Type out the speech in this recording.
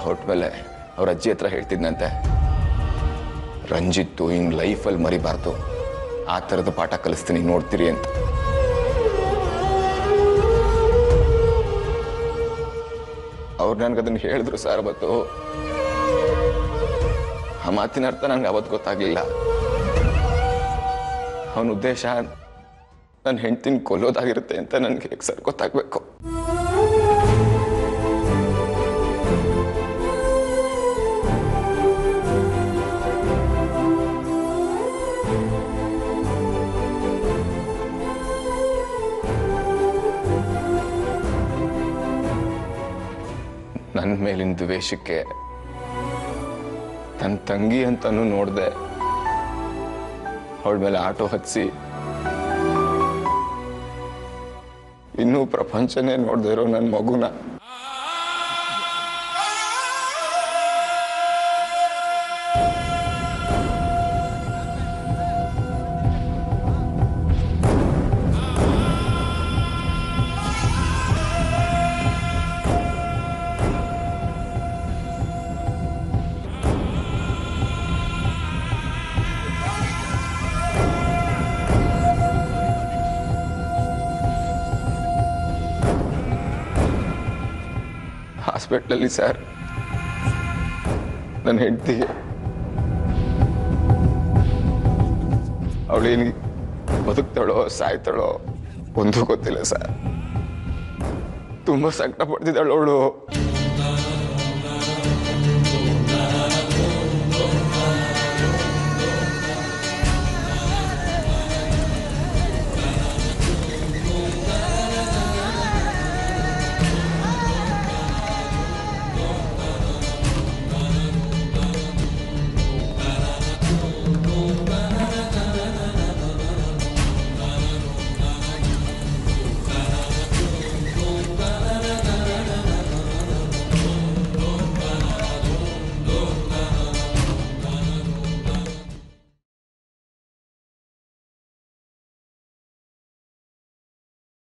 ಹೊರಟ್ಮೇಲೆ ಅವ್ರ ಅಜ್ಜಿ ಹತ್ರ ಹೇಳ್ತಿದ್ನಂತೆ ರಂಜಿತ್ತು ಹಿಂಗ್ ಲೈಫಲ್ಲಿ ಮರಿಬಾರ್ದು ಆ ಥರದ ಪಾಠ ಕಲಿಸ್ತೀನಿ ನೋಡ್ತೀರಿ ಅಂತ ಅವ್ರು ನನ್ಗೆ ಅದನ್ನ ಹೇಳಿದ್ರು ಸರ್ ಅವತ್ತು ಆ ಮಾತಿನ ಅರ್ಥ ನಂಗೆ ಅವತ್ತು ಗೊತ್ತಾಗ್ಲಿಲ್ಲ ಅವನ ಉದ್ದೇಶ ನನ್ನ ಹೆಂಡ್ತಿನ ಕೊಲ್ಲೋದಾಗಿರುತ್ತೆ ಅಂತ ನನಗೆ ಹೇಗೆ ಸರ್ ಗೊತ್ತಾಗ್ಬೇಕು ನನ್ನ ಮೇಲಿನ ದ್ವೇಷಕ್ಕೆ ನನ್ನ ತಂಗಿ ಅಂತಾನು ನೋಡ್ದೆ ಅವಳ ಮೇಲೆ ಆಟೋ ಹತ್ಸಿ ಇನ್ನೂ ಪ್ರಪಂಚನೇ ನೋಡ್ದೇ ಇರೋ ನನ್ನ ಮಗುನ ಹಾಸ್ಪಿಟ್ಲಲ್ಲಿ ಸರ್ ನನ್ನ ಹೆಂಡತಿಗೆ ಅವಳೇನು ಬದುಕ್ತಾಳೋ ಸಾಯ್ತಾಳೋ ಒಂದೂ ಗೊತ್ತಿಲ್ಲ ಸರ್ ತುಂಬ ಸಂಕಟ ಪಡ್ತಿದ್ದಾಳು ಅವಳು